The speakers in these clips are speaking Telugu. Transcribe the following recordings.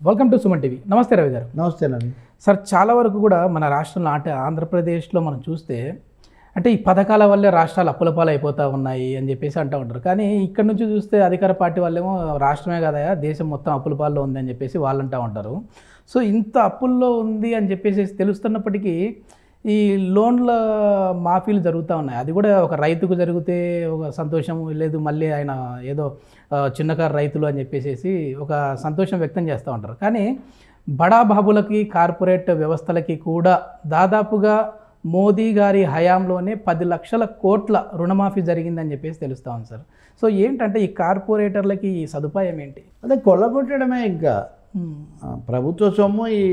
వెల్కమ్ టు సుమన్ టీవీ నమస్తే రవి గారు నమస్తే నవీన్ సార్ చాలా వరకు కూడా మన రాష్ట్రంలో అంటే ఆంధ్రప్రదేశ్లో మనం చూస్తే అంటే ఈ పథకాల వల్లే రాష్ట్రాలు అప్పుల పాలు అయిపోతూ ఉన్నాయి అని చెప్పేసి అంటూ ఉంటారు కానీ ఇక్కడ నుంచి చూస్తే అధికార పార్టీ వాళ్ళేమో రాష్ట్రమే కదా దేశం మొత్తం అప్పుల పాల్లో ఉంది అని చెప్పేసి వాళ్ళు అంటూ ఉంటారు సో ఇంత అప్పుల్లో ఉంది అని చెప్పేసి తెలుస్తున్నప్పటికీ ఈ లోన్ల మాఫీలు జరుగుతూ ఉన్నాయి అది కూడా ఒక రైతుకు జరిగితే ఒక సంతోషం లేదు మళ్ళీ ఆయన ఏదో ఆ, చిన్నకారు రైతులు అని చెప్పేసి ఒక సంతోషం వ్యక్తం చేస్తూ ఉంటారు కానీ బడా బాబులకి కార్పొరేట్ వ్యవస్థలకి కూడా దాదాపుగా మోదీ గారి హయాంలోనే పది లక్షల కోట్ల రుణమాఫీ జరిగిందని చెప్పేసి తెలుస్తా ఉంది సార్ సో ఏంటంటే ఈ కార్పొరేటర్లకి ఈ సదుపాయం ఏంటి అదే కొల్లగొట్టడమే ఇంకా ఆ, ప్రభుత్వ సొమ్ము ఈ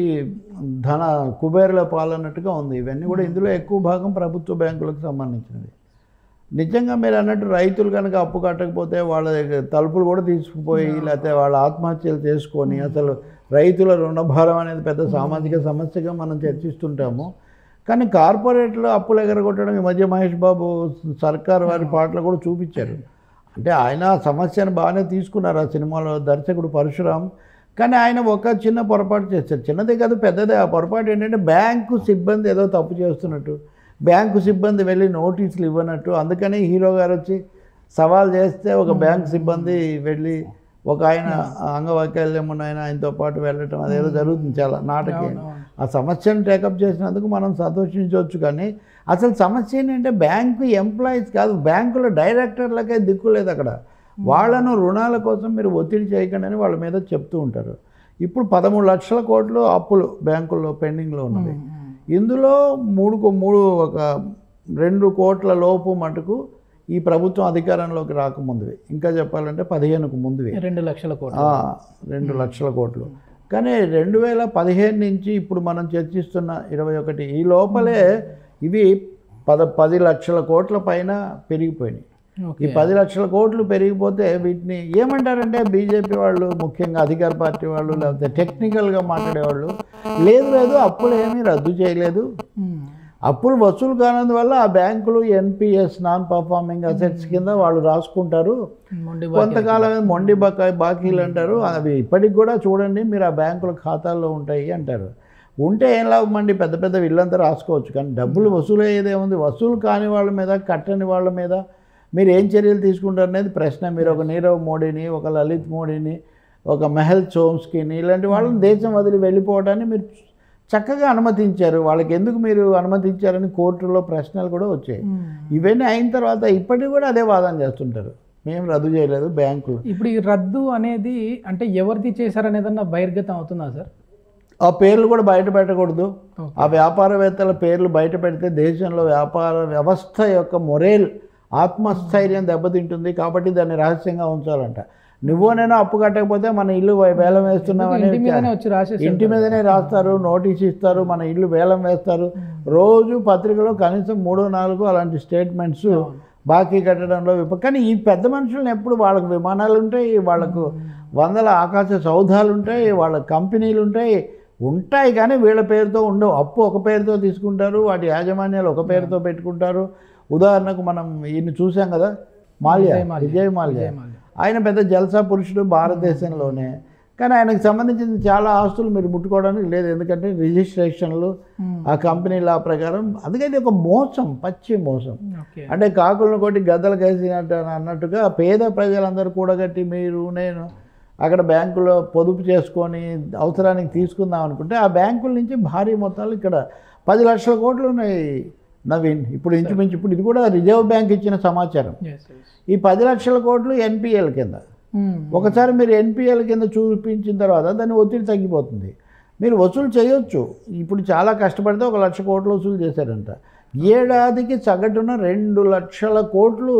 ధన కుబేరుల పాలన్నట్టుగా ఉంది ఇవన్నీ కూడా ఇందులో ఎక్కువ భాగం ప్రభుత్వ బ్యాంకులకు సంబంధించినవి నిజంగా మీరు అన్నట్టు రైతులు కనుక అప్పు కట్టకపోతే వాళ్ళ దగ్గర తలుపులు కూడా తీసుకుపోయి లేకపోతే వాళ్ళ ఆత్మహత్యలు చేసుకొని అసలు రైతుల రుణభారం అనేది పెద్ద సామాజిక సమస్యగా మనం చర్చిస్తుంటాము కానీ కార్పొరేట్లు అప్పులు ఎగరగొట్టడం ఈ మధ్య మహేష్ బాబు సర్కార్ వారి పాటలు కూడా చూపించారు అంటే ఆయన ఆ సమస్యను బాగానే తీసుకున్నారు ఆ సినిమాలో దర్శకుడు పరశురామ్ కానీ ఆయన ఒక చిన్న పొరపాటు చేశారు చిన్నదే కాదు పెద్దదే ఆ పొరపాటు ఏంటంటే బ్యాంకు సిబ్బంది ఏదో తప్పు చేస్తున్నట్టు బ్యాంకు సిబ్బంది వెళ్ళి నోటీసులు ఇవ్వనట్టు అందుకని హీరో గారు వచ్చి సవాల్ చేస్తే ఒక బ్యాంక్ సిబ్బంది వెళ్ళి ఒక ఆయన అంగవైకల్యం ఉన్న ఆయన ఆయనతో పాటు వెళ్ళటం అదేదో జరుగుతుంది చాలా నాటకీయం ఆ సమస్యను టేకప్ చేసినందుకు మనం సంతోషించవచ్చు కానీ అసలు సమస్య ఏంటంటే బ్యాంకు ఎంప్లాయీస్ కాదు బ్యాంకుల డైరెక్టర్లకే దిక్కు లేదు అక్కడ వాళ్ళను రుణాల కోసం మీరు ఒత్తిడి చేయకండి అని వాళ్ళ మీద చెప్తూ ఉంటారు ఇప్పుడు పదమూడు లక్షల కోట్లు అప్పులు బ్యాంకుల్లో పెండింగ్లో ఉన్నవి ఇందులో మూడు కో- మూడు ఒక రెండు కోట్ల లోపు మటుకు ఈ ప్రభుత్వం అధికారంలోకి రాకముందువి ఇంకా చెప్పాలంటే పదిహేనుకు ముందువి రెండు లక్షల కోట్లు ఆ, రెండు లక్షల కోట్లు కానీ రెండు వేల పదిహేను నుంచి ఇప్పుడు మనం చర్చిస్తున్న ఇరవై ఒకటి ఈ లోపలే ఇవి పద పది లక్షల కోట్ల పైన పెరిగిపోయినాయి ఓకే ఈ పది లక్షల కోట్లు పెరిగిపోతే వీటిని ఏమంటారంటే బీజేపీ వాళ్ళు ముఖ్యంగా అధికార పార్టీ వాళ్ళు లేకపోతే టెక్నికల్గా మాట్లాడేవాళ్ళు లేదు లేదు అప్పులు ఏమీ రద్దు చేయలేదు ఉమ్. అప్పులు వసూలు కానందువల్ల ఆ బ్యాంకులు ఎన్పిఎస్ నాన్ పర్ఫార్మింగ్ అసెట్స్ కింద వాళ్ళు రాసుకుంటారు మొండి కొంతకాలం మొండి బకాయి బాకీలు అంటారు అవి ఇప్పటికి కూడా చూడండి మీరు ఆ బ్యాంకుల ఖాతాల్లో ఉంటాయి అంటారు ఉంటే ఏం లాభం అండి పెద్ద పెద్ద ఇల్లంతా రాసుకోవచ్చు కానీ డబ్బులు వసూలు అయ్యేదే ఉంది వసూలు కాని వాళ్ళ మీద కట్టని వాళ్ళ మీద మీరు ఏం చర్యలు తీసుకుంటారు అనేది ప్రశ్న మీరు ఒక నీరవ్ మోడీని ఒక లలిత్ మోడీని ఒక మెహల్ చోమ్స్కీని ఇలాంటి వాళ్ళని దేశం వదిలి వెళ్ళిపోవడాన్ని మీరు చక్కగా అనుమతించారు వాళ్ళకి ఎందుకు మీరు అనుమతించారని కోర్టులో ప్రశ్నలు కూడా వచ్చాయి ఉమ్. ఇవన్నీ అయిన తర్వాత ఇప్పటికి కూడా అదే వాదన చేస్తుంటారు మేము రద్దు చేయలేదు బ్యాంకులు ఇప్పుడు ఈ రద్దు అనేది అంటే ఎవరిది చేశారనేదన్నా బహిర్గతం అవుతుందా సార్ ఆ పేర్లు కూడా బయట పెట్టకూడదు ఓకే. ఆ వ్యాపారవేత్తల పేర్లు బయట పెడితే దేశంలో వ్యాపార వ్యవస్థ యొక్క మొరేల్ ఆత్మస్థైర్యం దెబ్బతింటుంది కాబట్టి దాన్ని రహస్యంగా ఉంచాలంట నువ్వు నేను అప్పు కట్టకపోతే మన ఇల్లు వేలం వేస్తున్నామని ఇంటి మీదనే వచ్చి రాసేసి ఇంటి మీదనే రాస్తారు నోటీస్ ఇస్తారు మన ఇల్లు వేలం వేస్తారు రోజు పత్రికలో కనీసం మూడు నాలుగు అలాంటి స్టేట్మెంట్స్ బాకీ కట్టడంలో విప కానీ ఈ పెద్ద మనుషులను ఎప్పుడు వాళ్ళకు విమానాలు ఉంటాయి వాళ్ళకు వందల ఆకాశ సౌధాలు ఉంటాయి వాళ్ళ కంపెనీలు ఉంటాయి ఉంటాయి కానీ వీళ్ళ పేరుతో ఉండవు అప్పు ఒక పేరుతో తీసుకుంటారు వాటి యాజమాన్యాలు ఒక పేరుతో పెట్టుకుంటారు ఉదాహరణకు మనం ఈయన చూసాం కదా మాల్యా విజయ్ మాల్యా. విజయ్ మాల్యా విజయ్ మాల్యా. ఆయన పెద్ద జల్సా పురుషుడు భారతదేశంలోనే కానీ ఆయనకు సంబంధించిన చాలా ఆస్తులు మీరు ముట్టుకోవడానికి లేదు ఎందుకంటే రిజిస్ట్రేషన్లు ఉమ్. ఆ కంపెనీ లా ప్రకారం అందుకని ఒక మోసం పచ్చి మోసం ఓకే అంటే కాకులను కొట్టి గద్దలు కేసినట్టు అని అన్నట్టుగా పేద ప్రజలందరూ కూడగట్టి మీరు నేను అక్కడ బ్యాంకులో పొదుపు చేసుకొని అవసరానికి తీసుకుందాం అనుకుంటే ఆ బ్యాంకుల నుంచి భారీ మొత్తాలు ఇక్కడ పది లక్షల కోట్లు ఉన్నాయి నవీన్ ఇప్పుడు ఇంచుమించు ఇప్పుడు ఇది కూడా రిజర్వ్ బ్యాంక్ ఇచ్చిన సమాచారం Yes, yes. ఈ పది లక్షల కోట్లు ఎన్పిఎల్ కింద ఉమ్. ఒకసారి మీరు ఎన్పిఎల్ కింద చూపించిన తర్వాత దాని ఒత్తిడి తగ్గిపోతుంది మీరు వసూలు చేయొచ్చు ఇప్పుడు చాలా కష్టపడితే ఒక లక్ష కోట్లు వసూలు చేశారంట ఏడాదికి సగటున రెండు లక్షల కోట్లు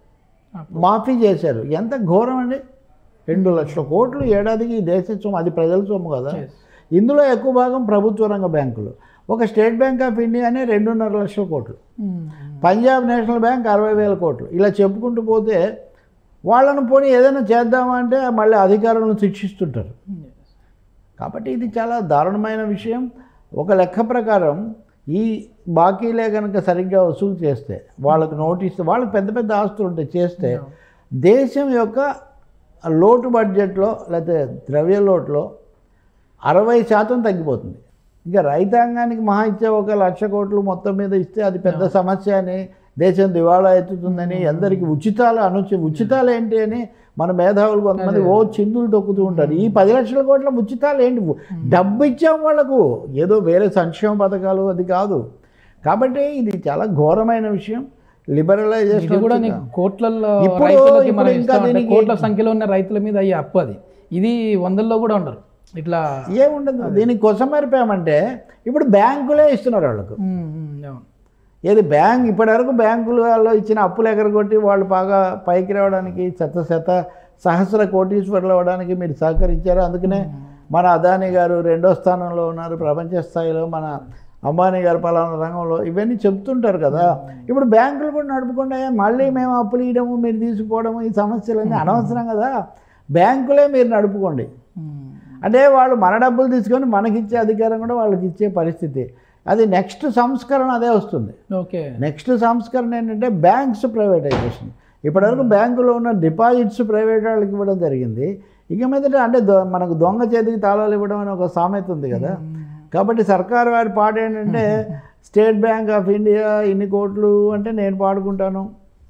మాఫీ చేశారు ఎంత ఘోరం అండి రెండు లక్షల కోట్లు ఏడాదికి ఈ దేశ సొమ్ము అది ప్రజల సొమ్ము కదా Yes. ఇందులో ఎక్కువ భాగం ప్రభుత్వ రంగ బ్యాంకులు ఒక స్టేట్ బ్యాంక్ ఆఫ్ ఇండియానే రెండున్నర లక్షల కోట్లు ఉమ్. పంజాబ్ నేషనల్ బ్యాంక్ అరవై వేల కోట్లు ఇలా చెప్పుకుంటూ పోతే వాళ్ళను పోనీ ఏదైనా చేద్దామా అంటే మళ్ళీ అధికారులను శిక్షిస్తుంటారు Yes. కాబట్టి ఇది చాలా దారుణమైన విషయం ఒక లెక్క ప్రకారం ఈ బాకీలే కనుక సరిగ్గా వసూలు చేస్తే వాళ్ళకు నోటీస్ వాళ్ళకి పెద్ద పెద్ద ఆస్తులు ఉంటాయి చేస్తే దేశం యొక్క లోటు బడ్జెట్లో లేకపోతే ద్రవ్య లోటులో అరవై శాతం తగ్గిపోతుంది ఇంకా రైతాంగానికి మహా ఇచ్చే ఒక లక్ష కోట్లు మొత్తం మీద ఇస్తే అది పెద్ద సమస్య అని దేశం దివాళా ఎత్తుతుందని అందరికీ ఉచితాలు అనుచి ఉచితాలు ఏంటి అని మన మేధావులు కొంతమంది ఓ చిందులు తొక్కుతూ ఉంటారు ఈ పది లక్షల కోట్ల ఉచితాలు ఏంటి డబ్బు ఇచ్చాం వాళ్ళకు ఏదో వేరే సంక్షేమ పథకాలు అది కాదు కాబట్టి ఇది చాలా ఘోరమైన విషయం ఇది లిబరలైజేషన్ కూడా నీకు కోట్లలో ఇప్పుడు- రైతులకి ఇప్పుడు మనం ఇంకా ఇస్తామంటే దీనికి- కోట్ల సంఖ్యలో ఉన్న రైతుల మీద అయ్యే అప్పు అది ఇది వందల్లో కూడా ఉండరు ఇట్లా ఏముండదు దీనికి కొసమెరిపామంటే ఇప్పుడు బ్యాంకులే ఇస్తున్నారు వాళ్ళకు ఉమ్, ఉమ్, అవును. ఏది బ్యాంక్ ఇప్పటివరకు బ్యాంకులు వాళ్ళు ఇచ్చిన అప్పులు ఎగరగొట్టి వాళ్ళు బాగా పైకి రావడానికి శత శత సహస్ర కోటీశ్వరులు అవ్వడానికి మీరు సహకరించారు అందుకనే మన అదాని గారు రెండో స్థానంలో ఉన్నారు ప్రపంచ స్థాయిలో మన అంబానీ గారు పలానా రంగంలో ఇవన్నీ చెప్తుంటారు కదా ఇప్పుడు బ్యాంకులు కూడా నడుపుకుండా మళ్ళీ మేము అప్పులు ఇవ్వడము మీరు తీసుకోవడము ఈ సమస్యలన్నీ అనవసరం కదా బ్యాంకులే మీరు నడుపుకోండి ఉమ్, అంటే వాళ్ళు మన డబ్బులు తీసుకొని మనకిచ్చే అధికారం కూడా వాళ్ళకి ఇచ్చే పరిస్థితి అది నెక్స్ట్ సంస్కరణ అదే వస్తుంది ఓకే నెక్స్ట్ సంస్కరణ ఏంటంటే బ్యాంక్స్ ప్రైవేటైజేషన్ ఇప్పటివరకు బ్యాంకులో ఉన్న డిపాజిట్స్ ప్రైవేట్ వాళ్ళకి ఇవ్వడం జరిగింది ఇక మీదట అంటే దొ- మనకు దొంగ చేతికి తాళాలు ఇవ్వడం అని ఒక సామెత ఉంది కదా కాబట్టి సర్కారు వారి పాట ఏంటంటే స్టేట్ బ్యాంక్ ఆఫ్ ఇండియా ఇన్ని కోట్లు అంటే నేను పాడుకుంటాను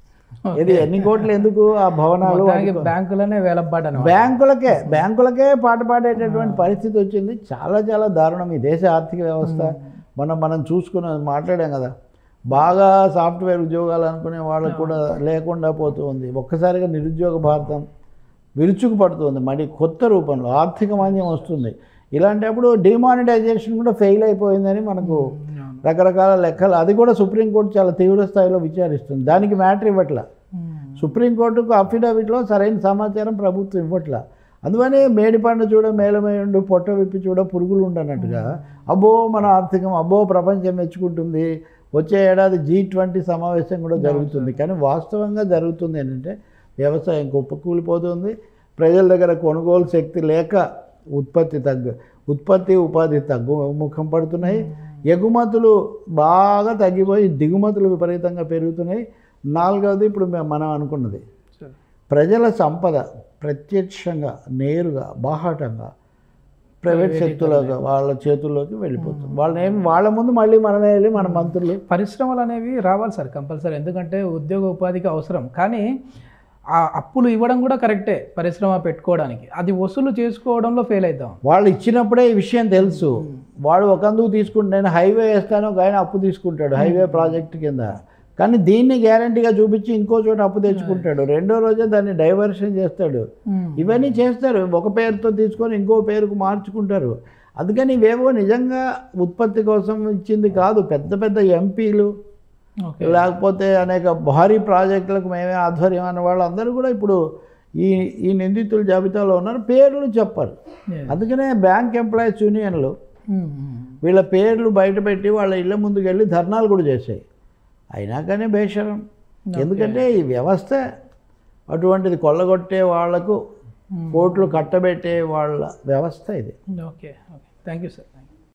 ఇది ఎన్ని కోట్లు ఎందుకు ఆ భవనాలు మొత్తానికి బ్యాంకులోనే వేలబ్బాడను బ్యాంకులకే బ్యాంకులకే పాట పాడేటటువంటి పరిస్థితి వచ్చింది చాలా చాలా దారుణం ఈ దేశ ఆర్థిక వ్యవస్థ మనం మనం చూసుకున్న మాట్లాడాం కదా బాగా సాఫ్ట్వేర్ ఉద్యోగాలు అనుకునే వాళ్ళకు కూడా లేకుండా పోతూ ఉంది ఒక్కసారిగా నిరుద్యోగ భారతం విరుచుకు పడుతుంది మరి కొత్త రూపంలో ఆర్థిక మాంద్యం వస్తుంది ఇలాంటప్పుడు డిమానిటైజేషన్ కూడా ఫెయిల్ అయిపోయిందని మనకు రకరకాల లెక్కలు అది కూడా సుప్రీంకోర్టు చాలా తీవ్ర స్థాయిలో విచారిస్తుంది దానికి మ్యాటర్ ఇవ్వట్లా సుప్రీంకోర్టుకు అఫిడవిట్లో సరైన సమాచారం ప్రభుత్వం ఇవ్వట్లా అందువనే మేడిపండు చూడ మేలమేయుండు పొట్ట విప్పి చూడ పురుగులు ఉండనట్టుగా అబ్బో మన ఆర్థికం అబ్బో ప్రపంచం మెచ్చుకుంటుంది వచ్చే ఏడాది జీ ట్వంటీ సమావేశం కూడా జరుగుతుంది కానీ వాస్తవంగా జరుగుతుంది ఏంటంటే వ్యవసాయం కుప్పకూలిపోతుంది ప్రజల దగ్గర కొనుగోలు శక్తి లేక ఉత్పత్తి తగ్గు ఉత్పత్తి ఉపాధి తగ్గు ముఖం పడుతున్నాయి ఎగుమతులు బాగా తగ్గిపోయి దిగుమతులు విపరీతంగా పెరుగుతున్నాయి నాలుగవది ఇప్పుడు మే- మనం అనుకున్నది ప్రజల సంపద ప్రత్యక్షంగా నేరుగా బాహాటంగా ప్రైవేట్ శక్తులకు వాళ్ళ చేతుల్లోకి వెళ్ళిపోతుంది వాళ్ళని ఏమి వాళ్ళ ముందు మళ్ళీ మనమే వెళ్ళి మన మంత్రులు పరిశ్రమలు అనేవి రావాలి సార్ కంపల్సరీ ఎందుకంటే ఉద్యోగ ఉపాధికి అవసరం కానీ ఆ అప్పులు ఇవ్వడం కూడా కరెక్టే పరిశ్రమ పెట్టుకోవడానికి అది వసూలు చేసుకోవడంలో ఫెయిల్ అవుతాం వాళ్ళు ఇచ్చినప్పుడే ఈ విషయం తెలుసు వాడు ఒకందుకు తీసుకుంటే నేను హైవే వేస్తాను ఒక ఆయన అప్పు తీసుకుంటాడు హైవే ప్రాజెక్ట్ కింద కానీ దీన్ని గ్యారంటీగా చూపించి ఇంకో చోట అప్పు తెచ్చుకుంటాడు రెండో రోజే దాన్ని డైవర్షన్ చేస్తాడు ఇవన్నీ చేస్తారు ఒక పేరుతో తీసుకొని ఇంకో పేరుకు మార్చుకుంటారు అందుకని ఇవేవో నిజంగా ఉత్పత్తి కోసం ఇచ్చింది కాదు పెద్ద పెద్ద ఎంపీలు ఓకే లేకపోతే అనేక భారీ ప్రాజెక్టులకు మేమే ఆధ్వర్యం అన్న వాళ్ళందరూ కూడా ఇప్పుడు ఈ ఈ నిందితుల జాబితాలో ఉన్నారు పేర్లు చెప్పరు అందుకనే బ్యాంక్ ఎంప్లాయీస్ యూనియన్లు వీళ్ళ పేర్లు బయట పెట్టి వాళ్ళ ఇళ్ళ ముందుకు వెళ్ళి ధర్నాలు కూడా చేశాయి అయినా కానీ బేషరం ఎందుకంటే ఈ వ్యవస్థ అటువంటిది కొల్లగొట్టే వాళ్లకు కోట్లు కట్టబెట్టే వాళ్ళ వ్యవస్థ ఇది okay okay thank you sir